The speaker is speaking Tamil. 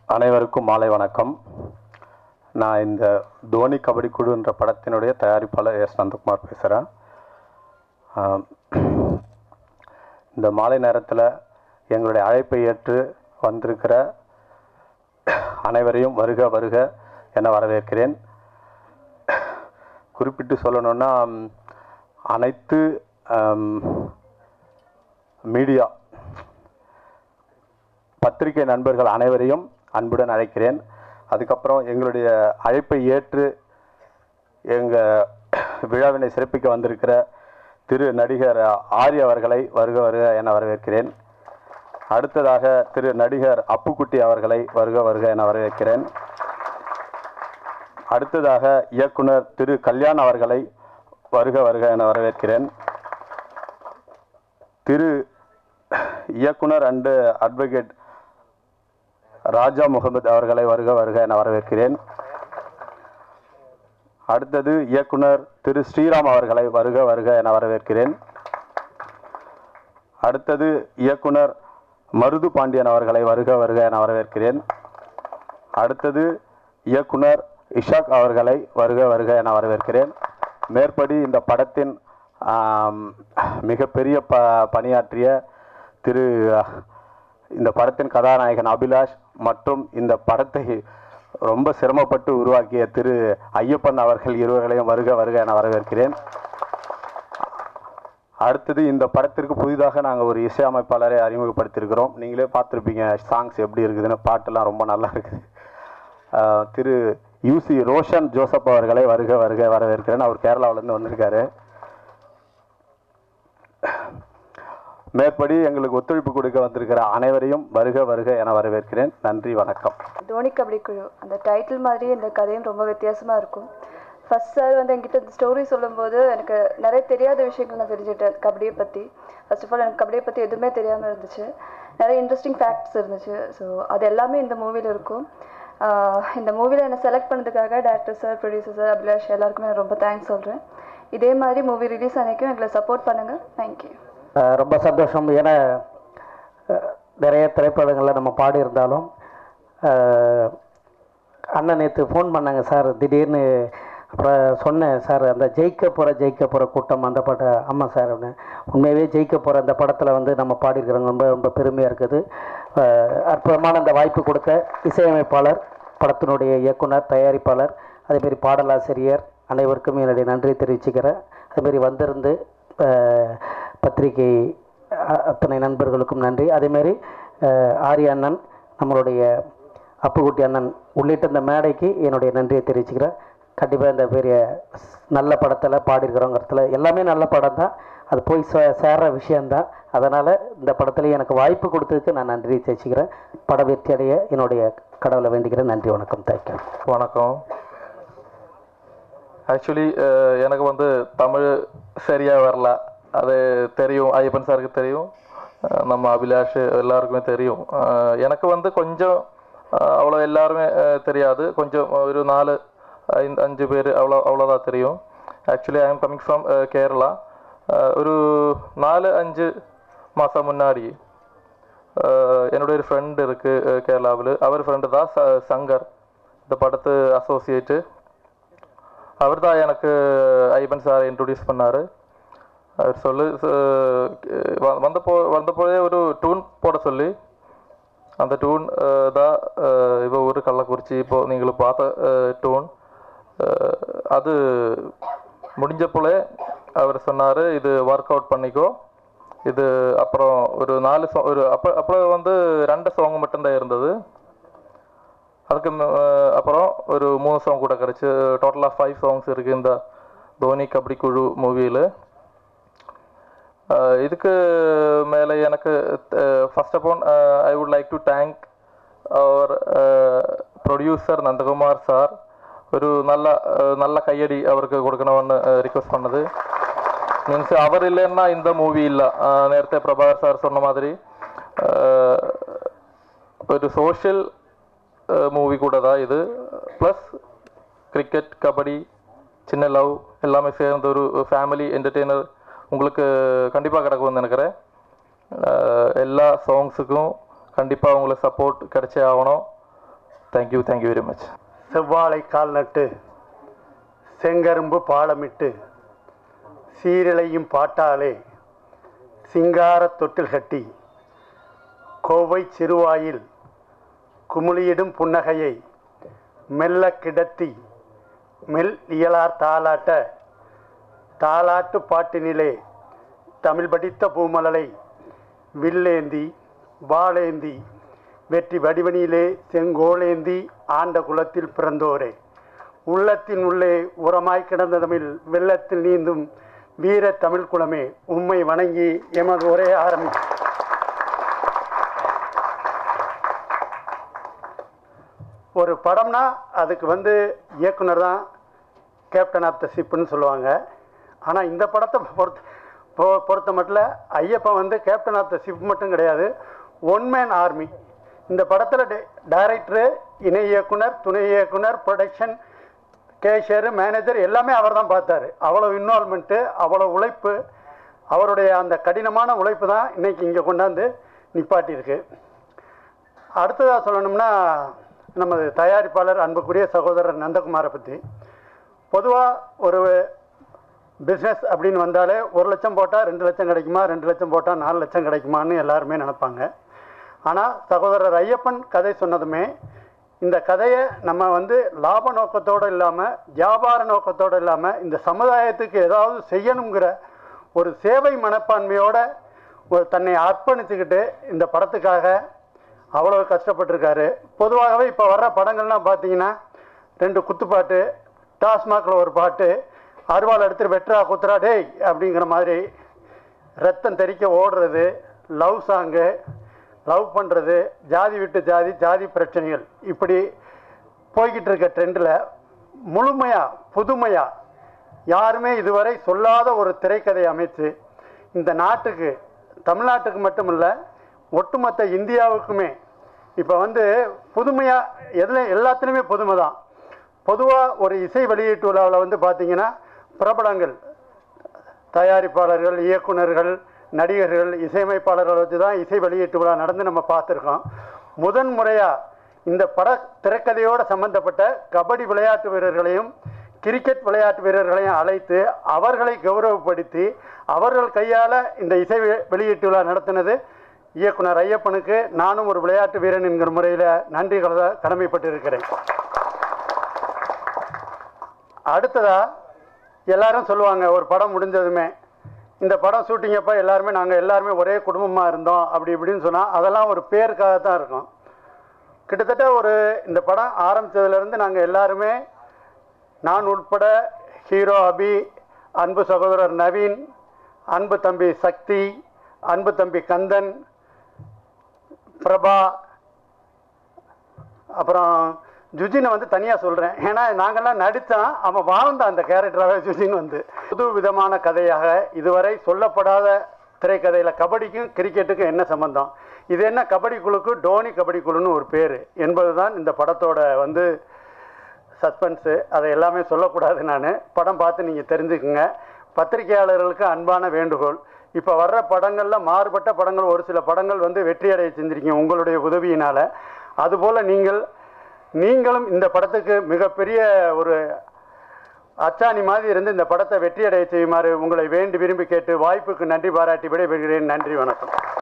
அனைவருக்கும் மாலை வணக்கம் நான் இந்த தோனி கபடி குழுன்ற படத்தினுடைய தயாரிப்பாளர் எஸ் நந்தகுமார் பேசுகிறேன் இந்த மாலை நேரத்தில் எங்களுடைய அழைப்பை ஏற்று வந்திருக்கிற அனைவரையும் வருக வருக என வரவேற்கிறேன் குறிப்பிட்டு சொல்லணுன்னா ம், அனைத்து ஆம், மீடியா பத்திரிகை நண்பர்கள் அனைவரையும் அன்புடன் அழைக்கிறேன் அதுக்கப்புறம் எங்களுடைய அழைப்பை ஏற்று எங்கள் விழாவினை சிறப்பிக்க வந்திருக்கிற திரு நடிகர் ஆரி அவர்களை வருக வருக என வரவேற்கிறேன் அடுத்ததாக திரு நடிகர் அப்புக்குட்டி அவர்களை வருக வருக என வரவேற்கிறேன் அடுத்ததாக இயக்குனர் திரு கல்யாண் அவர்களை வருக வருக என வரவேற்கிறேன் திரு இயக்குனர் அண்டு அட்வொகேட் ராஜா முகமது அவர்களை வருக வருக என வரவேற்கிறேன் அடுத்தது இயக்குனர் திரு ஸ்ரீராம் அவர்களை வருக வருக என வரவேற்கிறேன் அடுத்தது இயக்குனர் மருது பாண்டியன் அவர்களை வருக வருக என வரவேற்கிறேன் அடுத்தது இயக்குனர் இஷாக் அவர்களை வருக வருக என வரவேற்கிறேன் மேற்படி இந்த படத்தின் ஆம், மிகப்பெரிய ப பணியாற்றிய திரு இந்த படத்தின் கதாநாயகன் அபிலாஷ் மற்றும் இந்த படத்தை ரொம்ப சிரமப்பட்டு உருவாக்கிய திரு ஐயப்பன் அவர்கள் இருவர்களையும் வருக வருக என வரவேற்கிறேன் அடுத்தது இந்த படத்திற்கு புதிதாக நாங்கள் ஒரு இசையமைப்பாளரை அறிமுகப்படுத்தியிருக்கிறோம் நீங்களே பார்த்துருப்பீங்க சாங்ஸ் எப்படி இருக்குதுன்னு பாட்டெல்லாம் ரொம்ப நல்லா இருக்குது ஆஹ் திரு யூசி ரோஷன் ஜோசப் அவர்களை வருக வருக வரவேற்கிறேன் அவர் கேரளாவிலேருந்து வந்திருக்காரு மேற்படி எங்களுக்கு ஒத்துழைப்பு கொடுக்க வந்திருக்கிற அனைவரையும் வருக வருக என வரவேற்கிறேன் நன்றி வணக்கம் தோனி கபடி குழு அந்த டைட்டில் மாதிரியே இந்த கதையும் ரொம்ப வித்தியாசமாக இருக்கும் ஃபர்ஸ்ட் சார் வந்து என்கிட்ட இந்த ஸ்டோரி சொல்லும்போது எனக்கு நிறைய தெரியாத விஷயங்கள் நான் தெரிஞ்சுட்டேன் கபடியை பற்றி ஃபர்ஸ்ட் ஆஃப் ஆல் எனக்கு கபடியை பற்றி எதுவுமே தெரியாமல் இருந்துச்சு நிறைய இன்ட்ரெஸ்டிங் ஃபேக்ட்ஸ் இருந்துச்சு ஸோ அது எல்லாமே இந்த மூவியில் இருக்கும் ஆஹ் இந்த மூவியில் என்னை செலக்ட் பண்ணதுக்காக director sir producer sir Abhilash எல்லாருக்குமே நான் ரொம்ப தேங்க்ஸ் சொல்கிறேன் இதே மாதிரி மூவி ரிலீஸ் அன்னைக்கும் எங்களை சப்போர்ட் பண்ணுங்கள் தேங்க்யூ அஹ் ரொம்ப சந்தோஷம் ஏன்னா அஹ் நிறைய திரைப்படங்களில் நம்ம பாடியிருந்தாலும் அஹ் அண்ணன் நேற்று ஃபோன் பண்ணாங்க சார் திடீர்னு அப்புறம் சொன்னேன் சார் அந்த ஜெயிக்க போகிற ஜெயிக்க போகிற கூட்டம் அந்த பட ஆமாம் சார் அப்படின்னு உண்மையாகவே ஜெயிக்க போகிற அந்த படத்தில் வந்து நம்ம பாடியிருக்கிறோங்க ரொம்ப ரொம்ப பெருமையாக இருக்குது அஹ் அற்புதமான அந்த வாய்ப்பு கொடுத்த இசையமைப்பாளர் படத்தினுடைய இயக்குனர் தயாரிப்பாளர் அதேமாரி பாடலாசிரியர் அனைவருக்கும் என்னுடைய நன்றி தெரிவிச்சுக்கிறேன் அதேமாரி வந்திருந்து அஹ், பத்திரிகை அ- அத்தனை நண்பர்களுக்கும் நன்றி அதேமாரி அஹ், ஆரிய அண்ணன் நம்மளுடைய அப்புக்குட்டி அண்ணன் உள்ளிட்ட இந்த மேடைக்கு என்னுடைய நன்றியை தெரிவிச்சுக்கிறேன் கண்டிப்பாக இந்த பெரிய ஸ்- நல்ல படத்தில் பாடியிருக்கிறோங்கிறதுல எல்லாமே நல்ல படம் தான் அது போய் சே சேர்ற விஷயந்தான் அதனால் இந்த படத்தில் எனக்கு வாய்ப்பு கொடுத்ததுக்கு நான் நன்றி தெரிவிச்சுக்கிறேன் பட வெற்றி அடைய என்னுடைய கடவுளை வேண்டிக்கிறேன் நன்றி வணக்கம் தேங்க்யூ வணக்கம் ஆக்சுவலி எனக்கு வந்து தமிழ் சரியாக வரல அது தெரியும் ஐயப்பன் சாருக்கு தெரியும் அஹ் நம்ம அபிலாஷ் எல்லாருக்குமே தெரியும் அஹ் எனக்கு வந்து கொஞ்சம் அஹ் அவ்வளோ எல்லாருமே அஹ் தெரியாது கொஞ்சம் ஒரு நாலு ஐந்து அஞ்சு பேர் அவ்வளோ அவ்வளோதான் தெரியும் actually I am coming from Kerala ஒரு நாலு அஞ்சு மாதம் முன்னாடி அஹ் என்னுடைய ஒரு ஃப்ரெண்ட் இருக்குது கேரளாவில் அவர் ஃப்ரெண்டு தான் ச சங்கர் இந்த படத்து அசோசியேட்டு அவர் தான் எனக்கு ஐபன் சார் இன்ட்ரடியூஸ் பண்ணார் அவர் சொல்லு ச- வ- வந்தப்போ வந்தப்போதே ஒரு டூன் போட சொல்லி அந்த டூன் தான் அஹ், இப்போ ஒரு கள்ளக்குறிச்சி இப்போ நீங்கள் பார்த்த டூன் அது முடிஞ்ச போல அவர் சொன்னார் இது ஒர்க் அவுட் பண்ணிக்கோ இது அப்புறம் ஒரு நாலு song- ஒரு அப்போ அப்போ வந்து ரெண்டு சாங் மட்டும்தான் இருந்தது அதுக்கு ம- அஹ் அப்புறம் ஒரு மூணு சாங் கூட கிடச்சி டோட்டலாக ஃபைவ் சாங்ஸ் இருக்குது இந்த தோனி கபடி குழு மூவியில் இதுக்கு மேலே எனக்கு first of all I would like to thank our producer Nandakumar sir ഒരു നല്ല ഏഹ് നല്ല കയ്യടി അവർക്ക് കൊടുക്കണമെന്ന് റിക്വസ്റ്റ് பண்ணது മീൻസ് അവരില്ലെന്ന இந்த മൂവി ഇല്ല ആ, നേരത്തെ പ്രഭാകർ സാർ சொன்ன மாதிரி ഏഹ്, ഒരു സോഷ്യൽ மூவி கூட தான் இது ப்ளஸ் கிரிக்கெட் கபடி சின்ன லவ் எல்லாமே சேர்ந்த ஒரு ஃபேமிலி என்டர்டெய்னர் உங்களுக்கு கண்டிப்பாக கிடக்கும்னு நினைக்கிறேன் அஹ் எல்லா சாங்ஸுக்கும் கண்டிப்பாக உங்களுக்கு சப்போர்ட் கிடைச்சே ஆகணும் தேங்க்யூ தேங்க்யூ வெரி மச் செவ்வாழை கால் நட்டு செங்கரும்பு பாலமிட்டு சீரிழையும் பாட்டாலே சிங்காரத் தொட்டில் கட்டி கோவை சிறுவாயில் குமுளியிடும் புன்னகையை மெல்ல கிடத்தி மெல் இயலார் தாலாட்ட தாலாட்டு பாட்டினிலே தமிழ் படித்த பூமலலை வில்லேந்தி வாளேந்தி வெற்றி வடிவனிலே செங்கோலேந்தி ஆண்ட குலத்தில் பிறந்தோரே உள்ளத்தின் உள்ளே உரமாய் கிடந்த தமிழ் வெள்ளத்தில் நீந்தும் வீர தமிழ் குலமே உம்மை வணங்கி எமது உரைய ஆரம்பி ஒரு படம்னா அதுக்கு வந்து இயக்குனர் தான் கேப்டன் ஆஃப் த ஷிப்னு சொல்லுவாங்க ஆனால் இந்த படத்தை பொறுத்த பொ- பொறுத்த மட்டும் ஐயப்பன் வந்து கேப்டன் ஆஃப் த ஷிப் மட்டும் கிடையாது ஒன் மேன் ஆர்மி இந்த படத்தில் டைரக்டரு இணை இயக்குனர் துணை இயக்குனர் ப்ரொடக்ஷன் கேஷியர் மேனேஜர் எல்லாமே அவர் தான் பார்த்தாரு அவ்வளோ இன்வால்மெண்ட்டு அவ்வளோ உழைப்பு அவருடைய அந்த கடினமான உழைப்பு தான் இன்னைக்கு இங்கே கொண்டாந்து நிப்பாட்டியிருக்கு அடுத்ததாக சொல்லணும்னா நமது தயாரிப்பாளர் அன்புக்குரிய சகோதரர் நந்தகுமாரை பற்றி பொதுவாக ஒரு பிஸ்னஸ் அப்படின்னு வந்தாலே ஒரு லட்சம் போட்டால் ரெண்டு லட்சம் கிடைக்குமா ரெண்டு லட்சம் போட்டால் நாலு லட்சம் கிடைக்குமான்னு எல்லாருமே நினைப்பாங்க ஆனால் சகோதரர் ஐயப்பன் கதை சொன்னதுமே இந்த கதையை நம்ம வந்து லாப நோக்கத்தோடு இல்லாமல் வியாபார நோக்கத்தோடு இல்லாமல் இந்த சமுதாயத்துக்கு ஏதாவது செய்யணுங்கிற ஒரு சேவை மனப்பான்மையோட ஒரு தன்னை அர்ப்பணிச்சுக்கிட்டு இந்த படத்துக்காக அவ்வளோ கஷ்டப்பட்டிருக்காரு பொதுவாகவே இப்போ வர்ற படங்கள்லாம் பார்த்தீங்கன்னா ரெண்டு குத்துப்பாட்டு டாஸ்மாகில் ஒரு பாட்டு அருவாள் எடுத்துட்டு வெட்டுறா குத்துறா டேய் அப்படிங்கிற மாதிரி ரத்தம் தெறிக்க ஓடுறது லவ் சாங்கு லவ் பண்ணுறது ஜாதி விட்டு ஜாதி ஜாதி பிரச்சனைகள் இப்படி போய்கிட்டு இருக்க ட்ரெண்டில் முழுமையாக புதுமையாக யாருமே இதுவரை சொல்லாத ஒரு திரைக்கதை அமைத்து இந்த நாட்டுக்கு தமிழ்நாட்டுக்கு மட்டுமல்ல ஒட்டுமொத்த இந்தியாவுக்குமே இப்போ வந்து புதுமையாக எதில் எல்லாத்துலேயுமே புதுமை தான் பொதுவாக ஒரு இசை வெளியீட்டு விழாவில் வந்து பார்த்தீங்கன்னா பிரபலங்கள் தயாரிப்பாளர்கள் இயக்குனர்கள் நடிகர்கள் இசையமைப்பாளர்கள் வச்சு தான் இசை வெளியீட்டு விழா நடந்து நம்ம பார்த்துருக்கோம் முதன் முறையாக இந்த பட திரைக்கதையோடு சம்பந்தப்பட்ட கபடி விளையாட்டு வீரர்களையும் கிரிக்கெட் விளையாட்டு வீரர்களையும் அழைத்து அவர்களை கௌரவப்படுத்தி அவர்கள் கையால் இந்த இசை வெ- வெளியீட்டு விழா நடத்தினது இயக்குனர் ஐயப்பனுக்கு நானும் ஒரு விளையாட்டு வீரன் என்கிற முறையில் நன்றி கலந்த கடமைப்பட்டிருக்கிறேன் அடுத்ததா எல்லாரும் சொல்லுவாங்க ஒரு படம் முடிஞ்சதுமே இந்த படம் ஷூட்டிங் அப்போ எல்லாருமே நாங்கள் எல்லாருமே ஒரே குடும்பமாக இருந்தோம் அப்படி இப்படின்னு சொன்னால் அதெல்லாம் ஒரு பேருக்காக தான் இருக்கும் கிட்டத்தட்ட ஒரு இந்த படம் ஆரம்பித்ததுலேருந்து நாங்கள் எல்லாருமே நான் உட்பட ஹீரோ அபி அன்பு சகோதரர் நவீன் அன்பு தம்பி சக்தி அன்பு தம்பி கந்தன் பிரபா அப்புறம் ஜுஜினை வந்து தனியாக சொல்கிறேன் ஏன்னா நாங்கள்லாம் நடித்தான் அவன் வாழ்ந்தான் அந்த கேரக்டராகவே ஜுஜின் வந்து புது விதமான கதையாக இதுவரை சொல்லப்படாத திரைக்கதையில் கபடிக்கும் கிரிக்கெட்டுக்கும் என்ன சம்பந்தம் இது என்ன கபடி குழுக்கு டோனி கபடி குழுன்னு ஒரு பேர் என்பது தான் இந்த படத்தோட வந்து சஸ்பென்ஸு அதை எல்லாமே சொல்லக்கூடாது நான் படம் பார்த்து நீங்கள் தெரிஞ்சுக்குங்க பத்திரிகையாளர்களுக்கு அன்பான வேண்டுகோள் இப்போ வர்ற படங்களில் மாறுபட்ட படங்கள் ஒரு சில படங்கள் வந்து வெற்றியடைய செஞ்சிருக்கீங்க உங்களுடைய உதவியினால் அதுபோல் நீங்கள் நீங்களும் இந்த படத்துக்கு மிகப்பெரிய ஒரு அச்சாணி மாதிரி இருந்து இந்த படத்தை வெற்றியடைய செய்யுமாறு உங்களை வேண்டி விரும்பி கேட்டு வாய்ப்புக்கு நன்றி பாராட்டி விடைபெறுகிறேன் நன்றி வணக்கம்